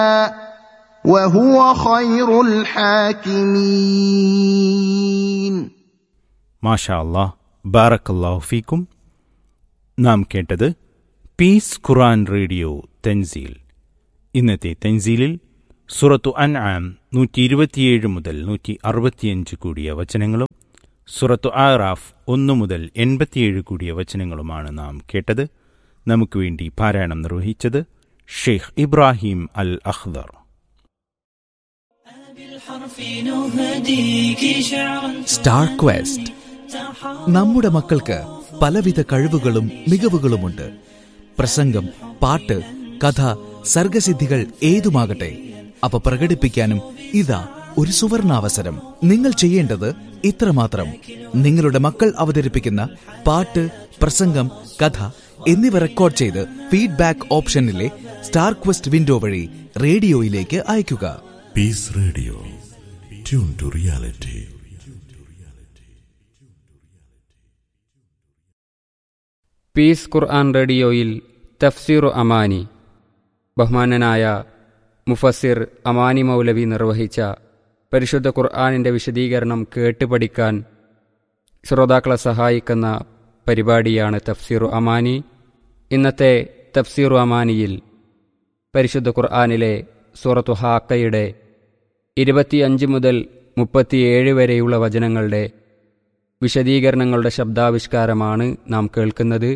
وهو خير الحاكمين മാഷാ അല്ലാഹ് ബാറക്കല്ലാഹു ഫീക്കും നാം കേട്ടത് പീസ് ഖുറാൻ റേഡിയോ തെൻസീൽ ഇന്നത്തെ തെൻസീലിൽ സുറത്തു അൻ ആം നൂറ്റി ഇരുപത്തിയേഴ് മുതൽ നൂറ്റി അറുപത്തിയഞ്ച് കൂടിയ വചനങ്ങളും സുറത്തു ആറാഫ് ഒന്ന് മുതൽ എൺപത്തിയേഴ് കൂടിയ വചനങ്ങളുമാണ് നാം കേട്ടത് നമുക്ക് വേണ്ടി പാരായണം നിർവഹിച്ചത് Sheikh Ibrahim al Akhdar star quest നമ്മുടെ മക്കൾക്ക് പലവിധ കഴിവുകളും മികവുകളുമുണ്ട് പ്രസംഗം പാട്ട് കഥ സർഗസിദ്ധികൾ ഏതുമാകട്ടെ അവ പ്രകടിപ്പിക്കാനും ഇതാ ഒരു സുവർണാവസരം നിങ്ങൾ ചെയ്യേണ്ടത് ഇത്രമാത്രം നിങ്ങളുടെ മക്കൾ അവതരിപ്പിക്കുന്ന പാട്ട് പ്രസംഗം കഥ എന്നിവ റെക്കോർഡ് ചെയ്ത് ഫീഡ്ബാക്ക് ഓപ്ഷനിലെ സ്റ്റാർ ക്വസ്റ്റ് വിൻഡോ വഴി റേഡിയോയിലേക്ക് അയയ്ക്കുക Peace Radio. Tune to reality. Peace Quran റേഡിയോയിൽ തഫ്സീറു അമാനി ബഹുമാനനായ മുഫസിർ അമാനി മൗലവി നിർവഹിച്ച പരിശുദ്ധ ഖുർആാനിൻ്റെ വിശദീകരണം കേട്ട് പഠിക്കാൻ ശ്രോതാക്കളെ സഹായിക്കുന്ന പരിപാടിയാണ് തഫ്സീറു അമാനി ഇന്നത്തെ തഫ്സീറു അമാനിയിൽ പരിശുദ്ധ ഖുർആാനിലെ സൂറത്തു ഹാക്കയുടെ ഇരുപത്തിയഞ്ച് മുതൽ മുപ്പത്തിയേഴ് വരെയുള്ള വചനങ്ങളുടെ വിശദീകരണങ്ങളുടെ ശബ്ദാവിഷ്കാരമാണ് നാം കേൾക്കുന്നത്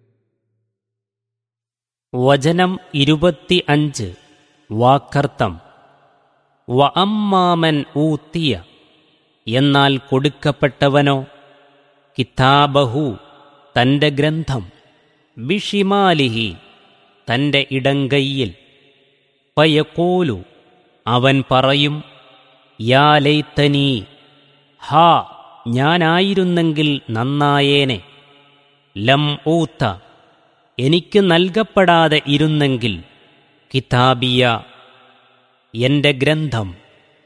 വചനം ഇരുപത്തി അഞ്ച് വാക്കർത്ഥം വ അമ്മാമൻ ഊത്തിയ എന്നാൽ കൊടുക്കപ്പെട്ടവനോ കിതാബഹു തൻ്റെ ഗ്രന്ഥം ബിഷിമാലിഹി തൻ്റെ ഇടങ്കയ്യിൽ പയക്കോലു അവൻ പറയും യാ ലൈത്തനീ ഹാ ഞാനായിരുന്നെങ്കിൽ നന്നായേനെ ലം ഊത്ത എനിക്ക് നൽകപ്പെടാതെ ഇരുന്നെങ്കിൽ കിതാബിയ എന്റെ ഗ്രന്ഥം